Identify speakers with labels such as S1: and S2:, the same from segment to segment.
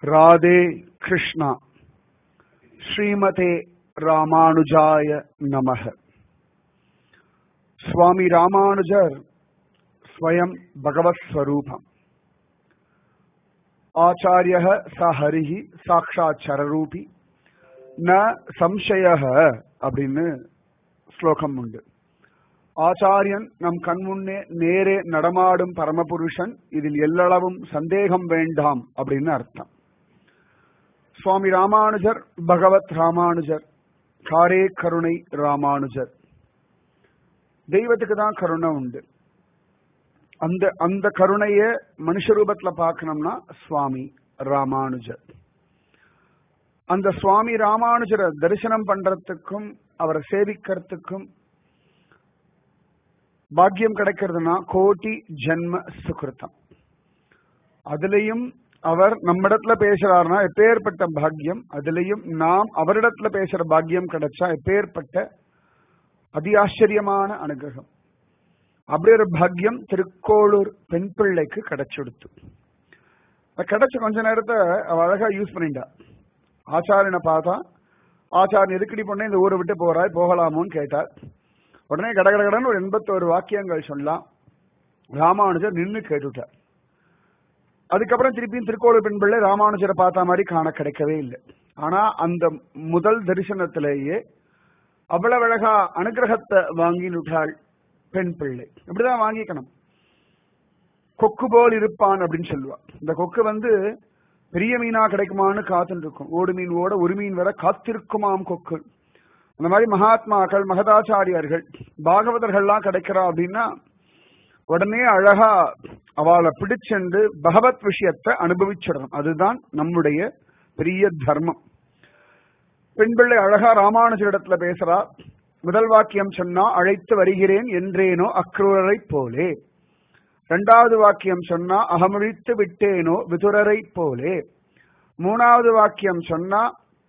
S1: ராதே கிருஷ்ணா ஸ்ரீமதே ராமானுஜாய நமக சுவாமி ராமானுஜர் ஸ்வயம் பகவத் ஸ்வரூபம் ஆச்சாரிய ச ஹரிஹி சாட்சாத் சரரூபி ந சம்சய அப்படின்னு ஸ்லோகம் உண்டு ஆச்சாரியன் நம் கண்முன்னே நேரே நடமாடும் பரமபுருஷன் இதில் எல்லளவும் சந்தேகம் வேண்டாம் அப்படின்னு அர்த்தம் சுவாமி ராமானுஜர் பகவத் ராமானுஜர் காரே கருணை ராமானுஜர் தெய்வத்துக்கு தான் கருணை உண்டு அந்த அந்த கருணைய மனுஷ ரூபத்துல பார்க்கணும்னா சுவாமி ராமானுஜர் அந்த சுவாமி ராமானுஜரை தரிசனம் பண்றதுக்கும் அவரை சேவிக்கிறதுக்கும் பாக்கியம் கிடைக்கிறதுனா கோட்டி ஜென்ம சுகிருத்தம் அதுலயும் அவர் நம்மிடத்துல பேசுறாருன்னா எப்பேற்பட்ட பாக்கியம் அதுலயும் நாம் அவரிடத்துல பேசுற பாக்கியம் கிடைச்சா எப்பேற்பட்ட அதி ஆச்சரியமான அனுகிரகம் அப்படி ஒரு பாக்கியம் திருக்கோளூர் பெண் பிள்ளைக்கு கிடைச்சுடுத்து கிடைச்ச கொஞ்ச நேரத்தை அவ அழகா யூஸ் பண்ணிட்டா ஆச்சாரியனை பார்த்தா ஆச்சாரியன் எதுக்கடி பொண்ணே இந்த ஊரை விட்டு போறாய் போகலாமோன்னு கேட்டார் உடனே கடகடகடன் ஒரு எண்பத்தோரு வாக்கியங்கள் சொல்லலாம் ராமானுஜர் நின்று கேட்டுட்டார் அதுக்கப்புறம் திருப்பியும் திருக்கோளூர் பெண் பிள்ளை ராமானுஜரை பார்த்த மாதிரி காண கிடைக்கவே இல்லை ஆனா அந்த முதல் தரிசனத்திலேயே அவ்வளவு அழகா அனுகிரகத்தை வாங்கினுட்டாள் பெண் பிள்ளை இப்படிதான் வாங்கிக்கணும் கொக்கு போல் இருப்பான் அப்படின்னு சொல்லுவா இந்த கொக்கு வந்து பெரிய மீனா கிடைக்குமான்னு காத்துட்டு இருக்கும் ஓடு மீன் ஓட ஒரு மீன் வர காத்திருக்குமாம் கொக்கு அந்த மாதிரி மகாத்மாக்கள் மகதாச்சாரியார்கள் பாகவதர்கள்லாம் கிடைக்கிறா அப்படின்னா உடனே அழகா அவளை பிடிச்சென்று பகவத் விஷயத்தை அனுபவிச்சிடணும் அதுதான் நம்முடைய பெரிய தர்மம் பெண் பிள்ளை அழகா ராமானுஜரிடத்துல பேசுறா முதல் வாக்கியம் சொன்னா அழைத்து வருகிறேன் என்றேனோ அக்ரூரரை போலே இரண்டாவது வாக்கியம் சொன்னா அகமழித்து விட்டேனோ விதுரரை போலே மூணாவது வாக்கியம் சொன்னா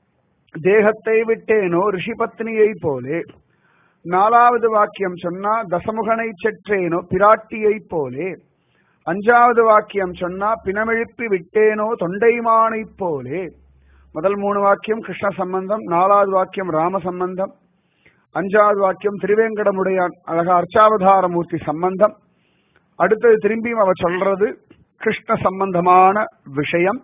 S1: தேகத்தை விட்டேனோ ரிஷிபத்னியை போலே நாலாவது வாக்கியம் சொன்னா தசமுகனை செற்றேனோ பிராட்டியை போலே அஞ்சாவது வாக்கியம் சொன்னா பிணமெழுப்பி விட்டேனோ தொண்டைமானை போலே முதல் மூணு வாக்கியம் கிருஷ்ண சம்பந்தம் நாலாவது வாக்கியம் ராம சம்பந்தம் அஞ்சாவது வாக்கியம் திருவேங்கடமுடையான் அழகா அர்ச்சாவதாரமூர்த்தி சம்பந்தம் அடுத்தது திரும்பியும் அவ சொல்றது கிருஷ்ண சம்பந்தமான விஷயம்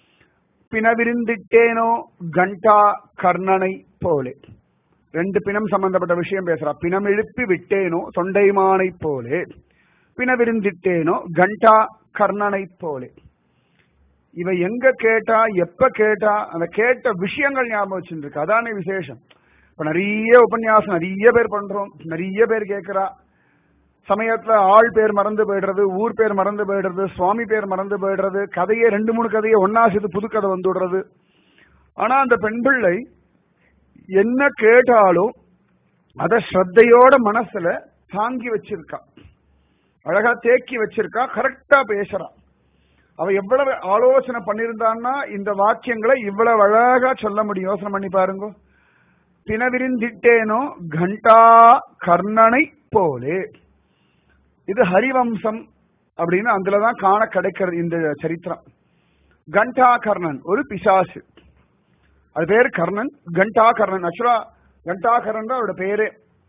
S1: பிணவிருந்திட்டேனோ கண்டா கர்ணனை போலே ரெண்டு பிணம் சம்பந்தப்பட்ட விஷயம் பேசுறா பிணம் எழுப்பி விட்டேனோ தொண்டைமானை போலே பிணவிருந்திட்டேனோ கண்டா கர்ணனை போலே இவ எங்க கேட்டா எப்ப கேட்டா அந்த கேட்ட விஷயங்கள் ஞாபகம் வச்சுருக்கு அதானே விசேஷம் இப்ப நிறைய உபன்யாசம் நிறைய பேர் பண்றோம் நிறைய பேர் கேட்கிறா சமயத்துல ஆள் பேர் மறந்து போயிடுறது ஊர் பேர் மறந்து போயிடுறது சுவாமி பேர் மறந்து போயிடுறது கதையே ரெண்டு மூணு கதையை ஒன்னா சேர்த்து புது கதை வந்துடுறது ஆனா அந்த பெண் பிள்ளை என்ன கேட்டாலும் அத ஸ்ரத்தையோட மனசுல தாங்கி வச்சிருக்கா அழகா தேக்கி வச்சிருக்கா கரெக்டா பேசுறா அவ எவ்வளவு ஆலோசனை பண்ணிருந்தான்னா இந்த வாக்கியங்களை இவ்வளவு அழகா சொல்ல முடியும் யோசனை பண்ணி பாருங்க பிணவிரிந்திட்டேனோ கண்டா கர்ணனை போலே இது ஹரிவம்சம் அப்படின்னு அதுலதான் காண கிடைக்கிறது இந்த சரித்திரம் கண்டா கர்ணன் ஒரு பிசாசு அது பேர் கர்ணன் கண்டா கர்ணன் ஆக்சுவலா கண்டா கர்ணன் அவரோட பேரு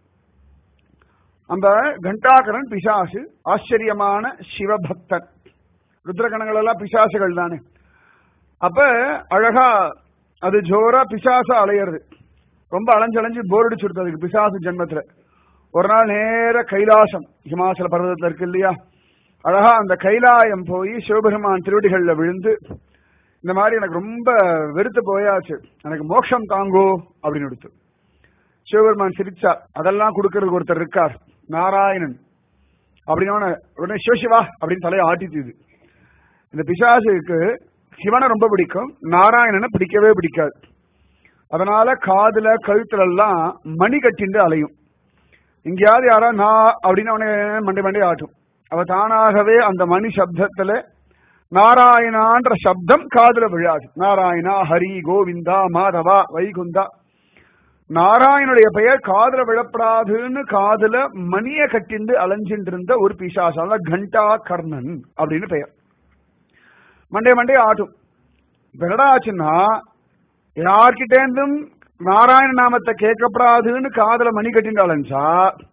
S1: அந்த கண்டாகரன் பிசாசு ஆச்சரியமான சிவபக்தன் ருத்ரகணங்கள் எல்லாம் பிசாசுகள் தானே அப்ப அழகா அது ஜோரா பிசாசா அலையிறது ரொம்ப அலைஞ்சலைஞ்சு போர் அடிச்சுடுது அதுக்கு பிசாசு ஜென்மத்துல ஒரு நாள் நேர கைலாசம் ஹிமாச்சல பர்வதத்துல இருக்கு இல்லையா அழகா அந்த கைலாயம் போய் சிவபெருமான் திருவடிகள்ல விழுந்து இந்த மாதிரி எனக்கு ரொம்ப வெறுத்து போயாச்சு எனக்கு மோட்சம் தாங்கோ அப்படின்னு எடுத்து சிவபெருமான் சிரிச்சார் அதெல்லாம் கொடுக்கறதுக்கு ஒருத்தர் இருக்கார் நாராயணன் அப்படின்னு உடனே சிவசிவா அப்படின்னு தலையை ஆட்டித்துது இந்த பிசாசுக்கு சிவனை ரொம்ப பிடிக்கும் நாராயணனை பிடிக்கவே பிடிக்காது அதனால காதுல கழுத்துல எல்லாம் மணி கட்டிண்டு அலையும் எங்கேயாவது யாரா நான் அப்படின்னு அவனை மண்டை மண்டை ஆட்டும் அவ தானாகவே அந்த மணி சப்தத்துல நாராயணான்ற சப்தம் காதுல விழாது நாராயணா ஹரி கோவிந்தா மாதவா வைகுந்தா நாராயணுடைய பெயர் காதுல விழப்படாதுன்னு காதுல மணிய கட்டிண்டு அலைஞ்சிட்டு இருந்த ஒரு பிசாசால கண்டா கர்ணன் அப்படின்னு பெயர் மண்டே மண்டே ஆட்டும் இப்ப என்னடா ஆச்சுன்னா யார்கிட்டேருந்தும் நாராயண நாமத்தை கேட்கப்படாதுன்னு காதல மணி கட்டிட்டு அலைஞ்சா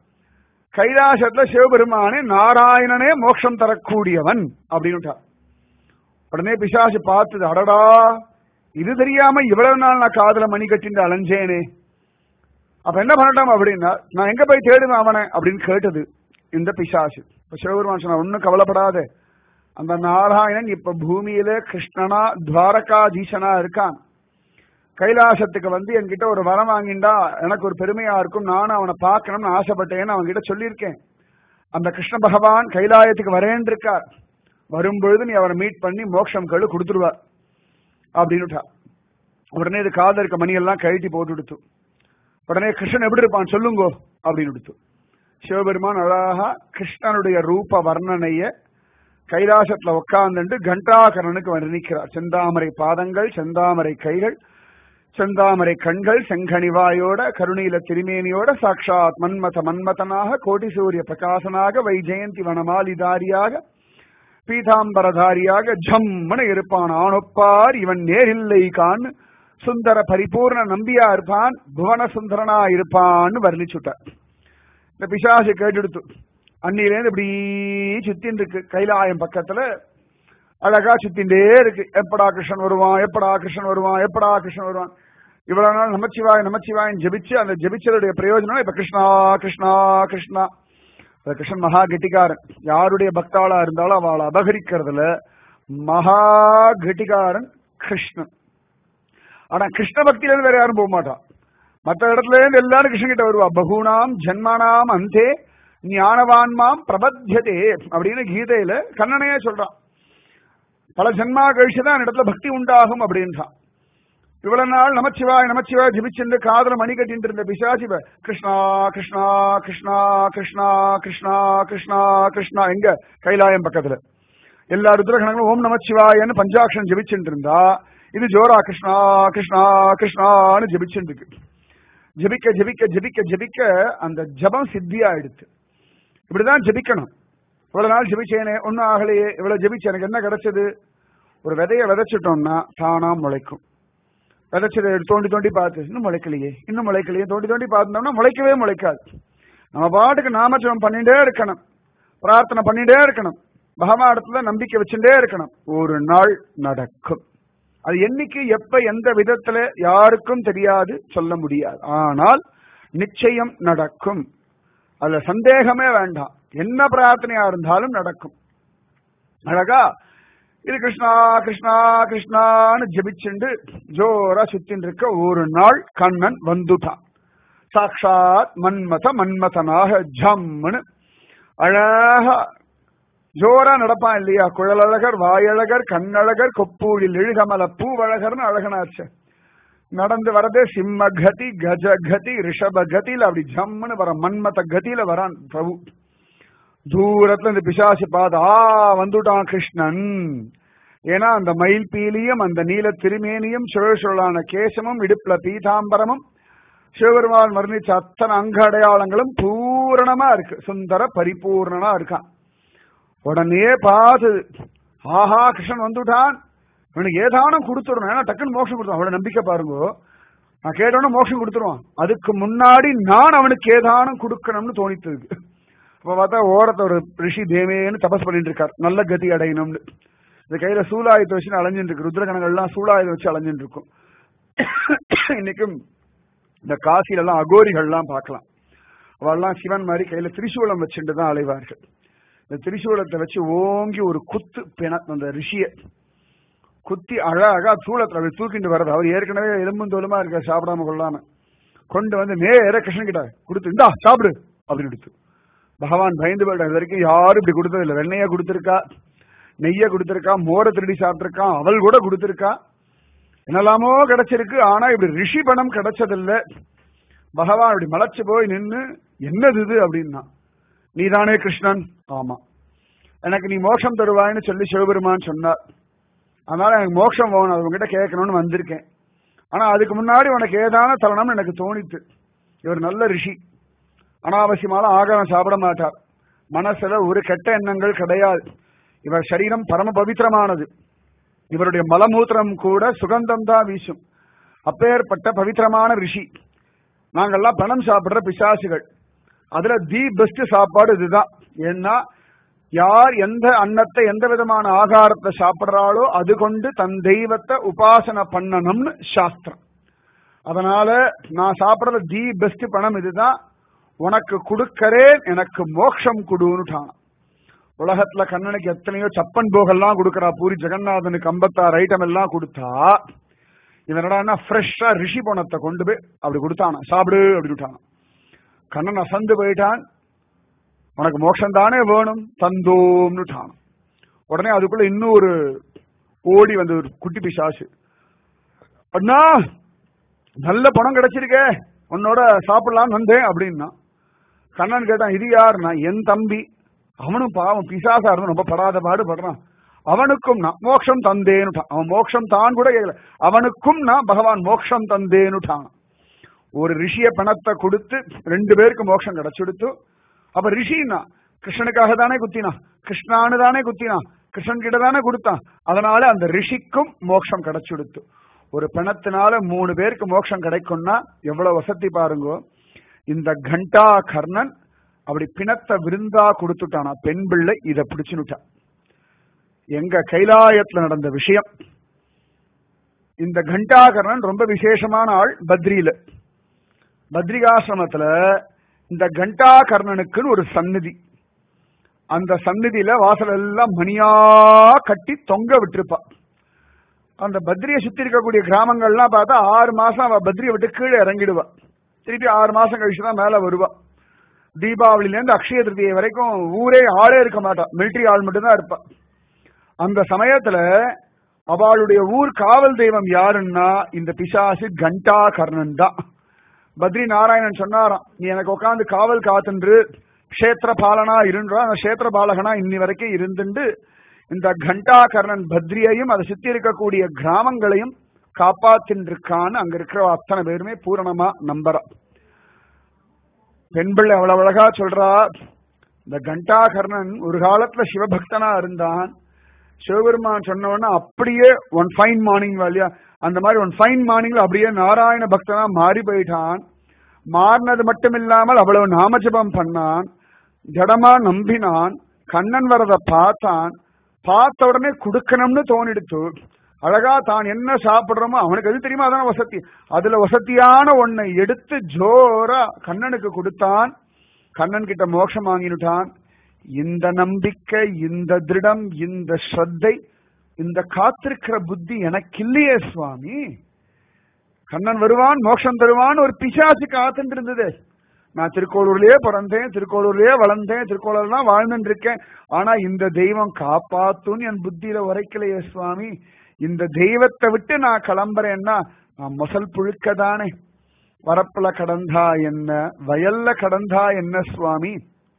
S1: கைலாசத்துல சிவபெருமானே நாராயணனே மோட்சம் தரக்கூடியவன் அப்படின்னு உடனே பிசாசு பார்த்தது அடடா இது தெரியாம இவ்வளவு நாள் நான் காதல மணி கட்டிட்டு அலைஞ்சேனே அப்ப என்ன பண்ணட்டும் அப்படின்னா நான் எங்க போய் தேடுவேன் அவனை அப்படின்னு கேட்டது இந்த பிசாசு இப்ப சிவபெருமான் சொன்னா ஒன்னும் கவலைப்படாத அந்த நாராயணன் இப்ப பூமியில கிருஷ்ணனா துவாரகாதீசனா இருக்கான் கைலாசத்துக்கு வந்து என்கிட்ட ஒரு வரம் வாங்கிண்டா எனக்கு ஒரு பெருமையா இருக்கும் நானும் அவனை பார்க்கணும்னு ஆசைப்பட்டேன்னு அவன்கிட்ட சொல்லியிருக்கேன் அந்த கிருஷ்ண பகவான் கைலாயத்துக்கு வரேன் இருக்கார் வரும்பொழுது நீ அவரை மீட் பண்ணி மோட்சம் கழு கொடுத்துருவார் அப்படின்னுட்டா உடனே இது காதல் இருக்க மணியெல்லாம் கழட்டி போட்டு கொடுத்து உடனே கிருஷ்ணன் எப்படி இருப்பான் சொல்லுங்கோ அப்படின்னு கொடுத்து சிவபெருமான் அழகா கிருஷ்ணனுடைய ரூப வர்ணனைய கைலாசத்துல உட்கார்ந்துட்டு கண்டாகரனுக்கு வர்ணிக்கிறார் செந்தாமரை பாதங்கள் செந்தாமரை கைகள் செந்தாமரை கண்கள் செங்கனிவாயோட கருணையில திருமேனியோட சாட்சாத் மன்மத மன்மதனாக கோடி சூரிய பிரகாசனாக வைஜெயந்தி வனமாலிதாரியாக பீதாம்பரதாரியாக ஜம்மன இருப்பான் ஆணொப்பார் இவன் நேரில்லை கான் சுந்தர பரிபூர்ண நம்பியா இருப்பான் புவன சுந்தரனா இருப்பான்னு வர்ணிச்சுட்டார் இந்த பிசாசு கேட்டுடுத்து அன்னிலேருந்து இப்படி சுத்தின் இருக்கு கைலாயம் பக்கத்துல அழகா சுத்தின்டே இருக்கு எப்படா கிருஷ்ணன் வருவான் எப்படா கிருஷ்ணன் வருவான் எப்படா கிருஷ்ணன் வருவான் இவ்வளவு நாள் நமச்சிவாய் நமச்சிவாயன் ஜெபிச்சு அந்த ஜெபிச்சதுடைய பிரயோஜனம் இப்ப கிருஷ்ணா கிருஷ்ணா கிருஷ்ணா அந்த கிருஷ்ணன் மகா கெட்டிக்காரன் யாருடைய பக்தாளா இருந்தாலும் அவளை அபகரிக்கிறதுல மகா கெட்டிக்காரன் கிருஷ்ணன் ஆனா கிருஷ்ண பக்தியில இருந்து வேற யாரும் போக மாட்டான் மற்ற இடத்துல இருந்து எல்லாரும் கிருஷ்ணன் கிட்ட வருவா பகுனாம் ஜன்மானாம் அந்தே ஞானவான்மாம் பிரபத்தியதே அப்படின்னு கீதையில கண்ணனையே சொல்றான் பல ஜென்மா கழிச்சுதான் இடத்துல பக்தி உண்டாகும் அப்படின்றான் இவ்வளவு நாள் நமச்சிவாய் நமச்சிவாய் ஜிபிச்சென்று காதல மணி கட்டிட்டு இருந்த பிசாசிவ கிருஷ்ணா கிருஷ்ணா கிருஷ்ணா கிருஷ்ணா கிருஷ்ணா கிருஷ்ணா கிருஷ்ணா எங்க கைலாயம் பக்கத்துல எல்லா ருத்ரகணங்களும் ஓம் நமச்சிவாயன்னு பஞ்சாட்சரம் ஜெபிச்சுட்டு இருந்தா இது ஜோரா கிருஷ்ணா கிருஷ்ணா கிருஷ்ணான்னு ஜெபிச்சுட்டு இருக்கு ஜெபிக்க ஜெபிக்க ஜெபிக்க ஜெபிக்க அந்த ஜபம் சித்தியா எடுத்து இப்படிதான் ஜெபிக்கணும் இவ்வளவு நாள் ஜெபிச்சேனே ஒன்னும் ஆகலையே இவ்வளவு ஜெபிச்சு எனக்கு என்ன கிடைச்சது ஒரு விதைய விதைச்சிட்டோம்னா தானா முளைக்கும் விதைச்சதை தோண்டி தோண்டி பார்த்து இன்னும் முளைக்கலையே இன்னும் முளைக்கலையே தோண்டி தோண்டி பார்த்தோம்னா முளைக்கவே முளைக்காது நம்ம பாட்டுக்கு நாமஜபம் பண்ணிட்டே இருக்கணும் பிரார்த்தனை பண்ணிட்டே இருக்கணும் பகவானத்துல நம்பிக்கை வச்சுட்டே இருக்கணும் ஒரு நாள் நடக்கும் அது என்னைக்கு எப்ப எந்த விதத்துல யாருக்கும் தெரியாது சொல்ல முடியாது ஆனால் நிச்சயம் நடக்கும் அதுல சந்தேகமே வேண்டாம் என்ன பிரார்த்தனையா இருந்தாலும் நடக்கும் அழகா இது கிருஷ்ணா கிருஷ்ணா கிருஷ்ணான்னு ஜெபிச்சுண்டு ஜோரா சுத்தின் இருக்க ஒரு நாள் கண்ணன் வந்துட்டான் சாட்சாத் மன்மத மன்மதனாக ஜம்னு அழகா ஜோரா நடப்பான் இல்லையா குழலழகர் வாயழகர் கண்ணழகர் கொப்பூழில் இழுகமல பூவழகர்னு அழகனாச்சு நடந்து வரதே சிம்ம கதி கஜ கதி ரிஷப கதியில அப்படி ஜம்முன்னு வர மன்மத கதியில வரான் பிரபு தூரத்துல இந்த பிசாசு பார்த்து ஆ வந்துட்டான் கிருஷ்ணன் ஏன்னா அந்த மயில் பீலியும் அந்த நீல திருமேனியும் சுழல் கேசமும் இடுப்புல பீதாம்பரமும் சிவபெருமான் வர்ணிச்ச அத்தனை அங்க அடையாளங்களும் பூரணமா இருக்கு சுந்தர பரிபூர்ணனா இருக்கான் உடனே பார்த்து ஆஹா கிருஷ்ணன் வந்துட்டான் இவனுக்கு ஏதானும் கொடுத்துடணும் ஏன்னா டக்குன்னு மோட்சம் கொடுத்துருவான் அவளை நம்பிக்கை பாருங்க நான் கேட்டோன்னு மோட்சம் கொடுத்துருவான் அதுக்கு முன்னாடி நான் அவனுக்கு ஏதானும் கொடுக்கணும்னு தோணித்து இருக்கு அப்ப பார்த்தா ஓரத்தை ஒரு ரிஷி தேவேன்னு தபஸ் பண்ணிட்டு இருக்கார் நல்ல கதி அடையணும்னு இந்த கையில சூலாயுதத்தை வச்சு அலைஞ்சிட்டு இருக்கு ருத்ரகணங்கள்லாம் சூலாயுதம் வச்சு அலைஞ்சிட்டு இருக்கும் இன்னைக்கும் இந்த காசில எல்லாம் அகோரிகள்லாம் பார்க்கலாம் அவெல்லாம் சிவன் மாதிரி கையில திரிசூலம் வச்சுட்டு தான் அலைவார்கள் இந்த திரிசூலத்தை வச்சு ஓங்கி ஒரு குத்து பிண அந்த ரிஷிய குத்தி அழகா சூளத்துல அப்படி தூக்கிட்டு வர்றது அவர் ஏற்கனவே எலும்பும் தோலுமா இருக்க சாப்பிடாம கொள்ளாம கொண்டு வந்து நேர கிருஷ்ணன் கிட்ட கொடுத்து இந்தா சாப்பிடு அப்படின்னு கொடுத்து பகவான் பயந்து போயிட்டான் இது வரைக்கும் யாரும் இப்படி கொடுத்தது இல்லை வெண்ணைய கொடுத்துருக்கா நெய்ய கொடுத்துருக்கா மோரை திருடி சாப்பிட்டுருக்கான் அவள் கூட கொடுத்துருக்கா என்னெல்லாமோ கிடைச்சிருக்கு ஆனா இப்படி ரிஷி பணம் கிடைச்சதில்ல பகவான் இப்படி மலைச்சு போய் நின்னு என்னது இது அப்படின்னா நீதானே கிருஷ்ணன் ஆமா எனக்கு நீ மோட்சம் தருவாய்னு சொல்லி சிவபெருமான் சொன்னார் அதனால எனக்கு மோட்சம் போகணும் அது உங்ககிட்ட கேட்கணும்னு வந்திருக்கேன் ஆனா அதுக்கு முன்னாடி உனக்கு ஏதான தருணம்னு எனக்கு தோணித்து இவர் நல்ல ரிஷி அனாவசியமான ஆகாரம் சாப்பிட மாட்டார் மனசுல ஒரு கெட்ட எண்ணங்கள் கிடையாது இவர் சரீரம் பரம பவித்திரமானது இவருடைய மலமூத்திரம் கூட சுகந்தம் தான் வீசும் அப்பேற்பட்ட பவித்திரமான ரிஷி நாங்கெல்லாம் பணம் சாப்பிடுற பிசாசுகள் அதுல தி பெஸ்ட் சாப்பாடு இதுதான் ஏன்னா யார் எந்த அன்னத்தை எந்த விதமான ஆகாரத்தை சாப்பிடுறாளோ அது கொண்டு தன் தெய்வத்தை உபாசனை பண்ணணும்னு சாஸ்திரம் அதனால நான் சாப்பிடுற தி பெஸ்ட் பணம் இதுதான் உனக்கு கொடுக்கறேன் எனக்கு மோட்சம் கொடுன்னுட்டான் உலகத்துல கண்ணனுக்கு எத்தனையோ சப்பன் போகெல்லாம் கொடுக்கறா பூரி ஜெகநாதனுக்கு ஐம்பத்தாறு ஐட்டம் எல்லாம் கொடுத்தா இவனடா ஃப்ரெஷ்ஷா ரிஷி பணத்தை கொண்டு போய் அப்படி கொடுத்தானா சாப்பிடு அப்படி விட்டான் கண்ணன் அசந்து போயிட்டான் உனக்கு மோட்சம் தானே வேணும் தந்தோம்னுட்டான் உடனே அதுக்குள்ள இன்னும் ஒரு ஓடி வந்து ஒரு குட்டி பிசாசு அண்ணா நல்ல பணம் கிடைச்சிருக்கே உன்னோட சாப்பிடலாம் வந்தேன் அப்படின்னா கண்ணன் கேட்டான் இது யாருன்னா என் தம்பி அவனும் பாவம் பிசாசா இருந்து ரொம்ப படாத பாடு படுறான் அவனுக்கும் நான் மோட்சம் தந்தேனுட்டான் அவன் மோட்சம் தான் கூட கேட்கல அவனுக்கும் நான் பகவான் மோட்சம் தந்தேனுட்டான் ஒரு ரிஷிய பணத்தை கொடுத்து ரெண்டு பேருக்கு மோட்சம் கிடைச்சுடுத்து அப்ப ரிஷின்னா கிருஷ்ணனுக்காக தானே குத்தினா கிருஷ்ணானு தானே குத்தினா கிருஷ்ணன் கிட்ட தானே கொடுத்தான் அதனால அந்த ரிஷிக்கும் மோட்சம் கிடைச்சுடுத்து ஒரு பிணத்தினால மூணு பேருக்கு மோட்சம் கிடைக்கும்னா எவ்வளவு வசதி பாருங்க இந்த கண்டா கர்ணன் அப்படி பிணத்தை விருந்தா கொடுத்துட்டானா பெண் பிள்ளை இதை பிடிச்சுனுட்டான் எங்க கைலாயத்துல நடந்த விஷயம் இந்த கண்டாகர்ணன் ரொம்ப விசேஷமான ஆள் பத்ரியில பத்ரிகாசிரமத்துல இந்த கண்டாகர்ணனுக்குன்னு ஒரு சந்நிதி அந்த சந்நிதியில வாசல் எல்லாம் மணியா கட்டி தொங்க விட்டுருப்பா அந்த பத்ரியை சுத்தி இருக்கக்கூடிய கிராமங்கள்லாம் பார்த்தா ஆறு மாசம் அவ பத்ரியை விட்டு கீழே இறங்கிடுவா திருப்பி ஆறு மாசம் கழிச்சு தான் மேல வருவா தீபாவளில இருந்து அக்ஷய திருதியை வரைக்கும் ஊரே ஆளே இருக்க மாட்டா மிலிட்டரி ஆள் மட்டும்தான் இருப்பா அந்த சமயத்துல அவளுடைய ஊர் காவல் தெய்வம் யாருன்னா இந்த பிசாசு கண்டா கர்ணன் தான் பத்ரி நாராயணன் சொன்னாராம் நீ எனக்கு உட்காந்து காவல் காத்துன்று கஷேத்திர பாலனா இருன்றா அந்த கஷேத்திர பாலகனா இன்னி வரைக்கும் இருந்துண்டு இந்த கண்டா கர்ணன் பத்ரியையும் அதை சுத்தி இருக்கக்கூடிய கிராமங்களையும் காப்பாத்தின்றிருக்கான்னு அங்க இருக்கிற அத்தனை பேருமே பூரணமா நம்புறா பெண் பிள்ளை அவ்வளவு அழகா சொல்றா இந்த கண்டாகர்ணன் ஒரு காலத்துல சிவபக்தனா இருந்தான் சிவபெருமான் சொன்ன உடனே அப்படியே ஒன் ஃபைன் மார்னிங் இல்லையா அந்த மாதிரி ஒன் ஃபைன் மார்னிங்ல அப்படியே நாராயண பக்தனா மாறி போயிட்டான் மாறினது மட்டும் இல்லாமல் அவ்வளவு நாமஜபம் பண்ணான் ஜடமா நம்பினான் கண்ணன் வரத பார்த்தான் பார்த்த உடனே கொடுக்கணும்னு தோணிடுத்து அழகா தான் என்ன சாப்பிடுறோமோ அவனுக்கு எது தெரியுமா அதான வசதி அதுல வசதியான ஒன்னை எடுத்து ஜோரா கண்ணனுக்கு கொடுத்தான் கண்ணன் கிட்ட மோட்சம் வாங்கினுட்டான் இந்த நம்பிக்கை இந்த திருடம் இந்த ஸ்ரத்தை இந்த காத்திருக்கிற புத்தி எனக்கு இல்லையே சுவாமி கண்ணன் வருவான் மோட்சம் தருவான் ஒரு பிசாசு காத்துட்டு இருந்தது நான் திருக்கோளூர்லயே பிறந்தேன் திருக்கோளூர்லயே வளர்ந்தேன் திருக்கோளூர் தான் வாழ்ந்துட்டு இருக்கேன் ஆனா இந்த தெய்வம் காப்பாத்துன்னு என் புத்தியில உரைக்கலையே சுவாமி இந்த தெய்வத்தை விட்டு நான் கிளம்புறேன்னா நான் மொசல் புழுக்க தானே வரப்புல கடந்தா என்ன வயல்ல கடந்தா என்ன சுவாமி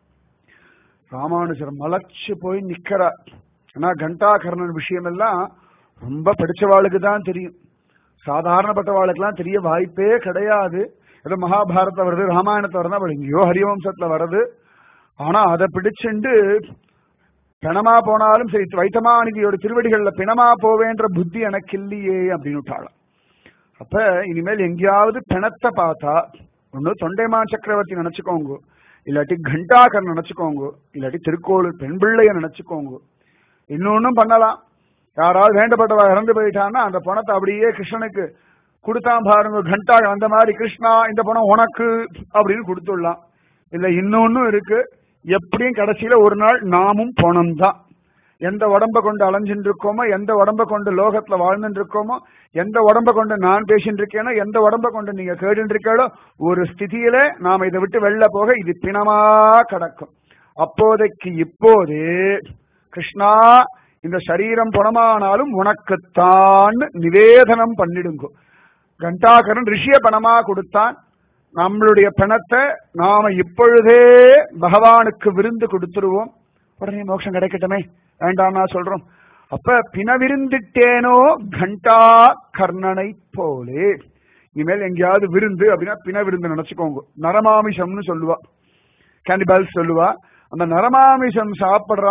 S1: ராமானுஜர் மலைச்சு போய் நிக்கிறார் ஆனா கண்டாகர்ணன் விஷயம் எல்லாம் ரொம்ப படிச்சவாளுக்கு தான் தெரியும் சாதாரணப்பட்டவாளுக்கெல்லாம் தெரிய வாய்ப்பே கிடையாது ஏதோ மகாபாரதம் வருது ராமாயணத்தை வருது அவள் எங்கேயோ ஹரிவம்சத்துல வருது ஆனா அதை பிடிச்சுண்டு பிணமா போனாலும் சரி வைத்தமாநிதியோட திருவடிகள்ல பிணமா போவேன்ற புத்தி எனக்கு இல்லையே அப்படின்னு விட்டாளாம் அப்ப இனிமேல் எங்கேயாவது பிணத்தை பார்த்தா ஒண்ணு தொண்டைமான் சக்கரவர்த்தி நினைச்சுக்கோங்க இல்லாட்டி கண்டாகர் நினைச்சுக்கோங்க இல்லாட்டி திருக்கோளூர் பெண் பிள்ளைய நினைச்சுக்கோங்க இன்னொன்னும் பண்ணலாம் யாராவது வேண்டப்பட்டவா இறந்து போயிட்டான்னா அந்த பணத்தை அப்படியே கிருஷ்ணனுக்கு கொடுத்தான் பாருங்க கண்டா அந்த மாதிரி கிருஷ்ணா இந்த பணம் உனக்கு அப்படின்னு கொடுத்துடலாம் இல்ல இன்னொன்னும் இருக்கு எப்படியும் கடைசியில ஒரு நாள் நாமும் பணம் தான் எந்த உடம்ப கொண்டு அலைஞ்சுட்டு இருக்கோமோ எந்த உடம்ப கொண்டு லோகத்துல வாழ்ந்துட்டு இருக்கோமோ எந்த உடம்ப கொண்டு நான் பேசிட்டு இருக்கேனோ எந்த உடம்ப கொண்டு நீங்க கேட்டு இருக்கீங்களோ ஒரு ஸ்திதியில நாம இதை விட்டு வெளில போக இது பிணமா கிடக்கும் அப்போதைக்கு இப்போது கிருஷ்ணா இந்த சரீரம் பணமானாலும் உனக்குத்தான் நிவேதனம் பண்ணிடுங்க கண்டாகரன் ரிஷிய பணமா கொடுத்தான் நம்மளுடைய பணத்தை நாம இப்பொழுதே பகவானுக்கு விருந்து கொடுத்துருவோம் உடனே மோட்சம் கிடைக்கட்டுமே வேண்டாம் நான் சொல்றோம் அப்ப பிணவிருந்திட்டேனோ கண்டா கர்ணனை போலே இனிமேல் எங்கேயாவது விருந்து அப்படின்னா பிண விருந்து நினைச்சுக்கோங்க நரமாமிஷம்னு சொல்லுவா கேண்டிபால்ஸ் சொல்லுவா அந்த நரமாமிஷம் சாப்பிடுறா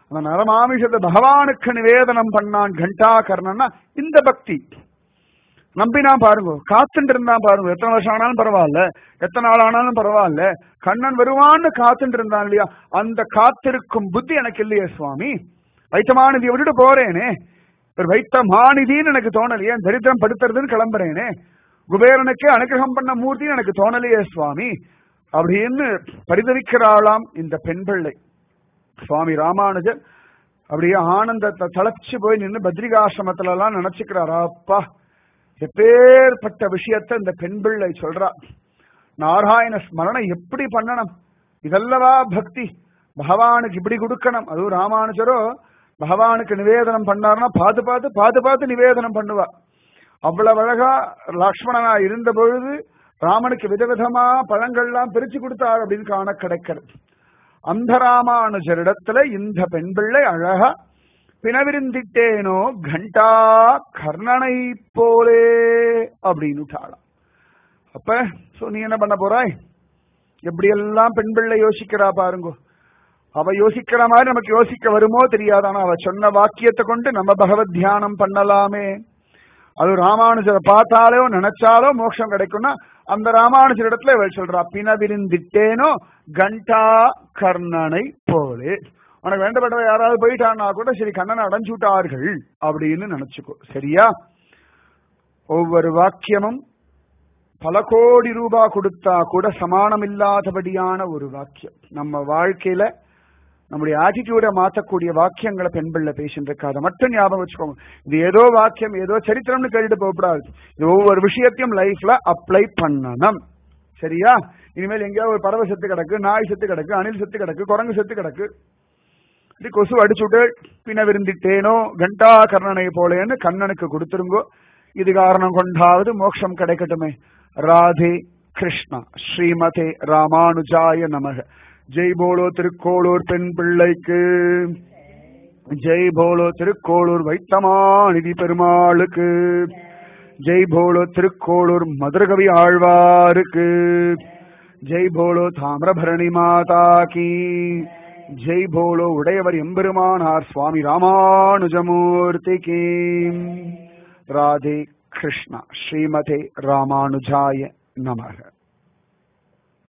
S1: அந்த நரமாமிஷத்தை பகவானுக்கு நிவேதனம் பண்ணான் கண்டா கர்ணன்னா இந்த பக்தி நம்பினா பாருங்க காத்துட்டு இருந்தா பாருங்க எத்தனை வருஷம் ஆனாலும் பரவாயில்ல எத்தனை நாள் ஆனாலும் பரவாயில்ல கண்ணன் வருவான்னு காத்துட்டு இருந்தான் இல்லையா அந்த காத்திருக்கும் புத்தி எனக்கு இல்லையே சுவாமி வைத்தமானதியை விட்டுட்டு போறேனே ஒரு வைத்த மாநிதின்னு எனக்கு தோணலையே தரித்திரம் படுத்துறதுன்னு கிளம்புறேனே குபேரனுக்கு அனுகிரகம் பண்ண மூர்த்தின்னு எனக்கு தோணலையே சுவாமி அப்படின்னு பரிதவிக்கிறாளாம் இந்த பெண் பிள்ளை சுவாமி ராமானுஜர் அப்படியே ஆனந்தத்தை தளச்சு போய் நின்று பத்ரிகாசிரமத்துல எல்லாம் நினைச்சுக்கிறாரா அப்பா எப்பேற்பட்ட விஷயத்த இந்த பெண் பிள்ளை சொல்றா நாராயண ஸ்மரணம் எப்படி பண்ணணும் இதல்லவா பக்தி பகவானுக்கு இப்படி கொடுக்கணும் அதுவும் ராமானுஜரோ பகவானுக்கு நிவேதனம் பண்ணாருன்னா பார்த்து பார்த்து பார்த்து பார்த்து நிவேதனம் பண்ணுவா அவ்வளவு அழகா லக்ஷ்மணனா இருந்த பொழுது ராமனுக்கு விதவிதமா பழங்கள்லாம் பிரிச்சு கொடுத்தார் அப்படின்னு காண கிடைக்கிறது அந்த ராமானுஜரிடத்துல இந்த பெண் பிள்ளை அழகா பிணவிருந்திட்டேனோ கண்டா கர்ணனை போலே அப்படின்னு அப்ப சோ நீ என்ன பண்ண போறாய் எப்படி எல்லாம் பெண் பிள்ளை யோசிக்கிறா பாருங்க அவ யோசிக்கிற மாதிரி நமக்கு யோசிக்க வருமோ தெரியாது ஆனா அவ சொன்ன வாக்கியத்தை கொண்டு நம்ம பகவத் தியானம் பண்ணலாமே அது ராமானுஜரை பார்த்தாலோ நினைச்சாலோ மோட்சம் கிடைக்கும்னா அந்த ராமானுஜர் இடத்துல இவள் சொல்றா பிணவிருந்திட்டேனோ கண்டா கர்ணனை போலே உனக்கு வேண்டப்பட்டவ யாராவது போயிட்டான்னா கூட சரி கண்ணனை அடைஞ்சு விட்டார்கள் அப்படின்னு நினைச்சுக்கோ சரியா ஒவ்வொரு வாக்கியமும் பல கோடி ரூபாய் கொடுத்தா கூட சமானம் இல்லாதபடியான ஒரு வாக்கியம் நம்ம வாழ்க்கையில நம்முடைய ஆட்டிடியூட மாத்தக்கூடிய வாக்கியங்களை பெண் பிள்ளை பேசிட்டு இருக்கு அதை மட்டும் ஞாபகம் வச்சுக்கோங்க இது ஏதோ வாக்கியம் ஏதோ சரித்திரம்னு கேட்டுட்டு போகக்கூடாது இது ஒவ்வொரு விஷயத்தையும் லைஃப்ல அப்ளை பண்ணணும் சரியா இனிமேல் எங்கேயாவது ஒரு பறவை செத்து கிடக்கு நாய் செத்து கிடக்கு அணில் செத்து கிடக்கு குரங்கு செத்து கிடக்கு இப்படி கொசு அடிச்சுட்டு பின்ன விருந்திட்டேனோ கண்டா கர்ணனை போலேன்னு கண்ணனுக்கு கொடுத்துருங்கோ இது காரணம் கொண்டாவது மோட்சம் கிடைக்கட்டுமே ராதே கிருஷ்ணா ஸ்ரீமதே ராமானுஜாய நமக ஜெய் போலோ திருக்கோளூர் பெண் பிள்ளைக்கு ஜெய் போலோ திருக்கோளூர் வைத்தமாநிதி பெருமாளுக்கு ஜெய் போலோ திருக்கோளூர் மதுரகவி ஆழ்வாருக்கு ஜெய் போலோ தாமிரபரணி மாதா கி ஜெய் போலோ உடையவர் எம்பெருமானார் சுவாமி ராமானுஜமூர்த்தி கி ராதே கிருஷ்ணா ஸ்ரீமதே ராமானுஜாய நமக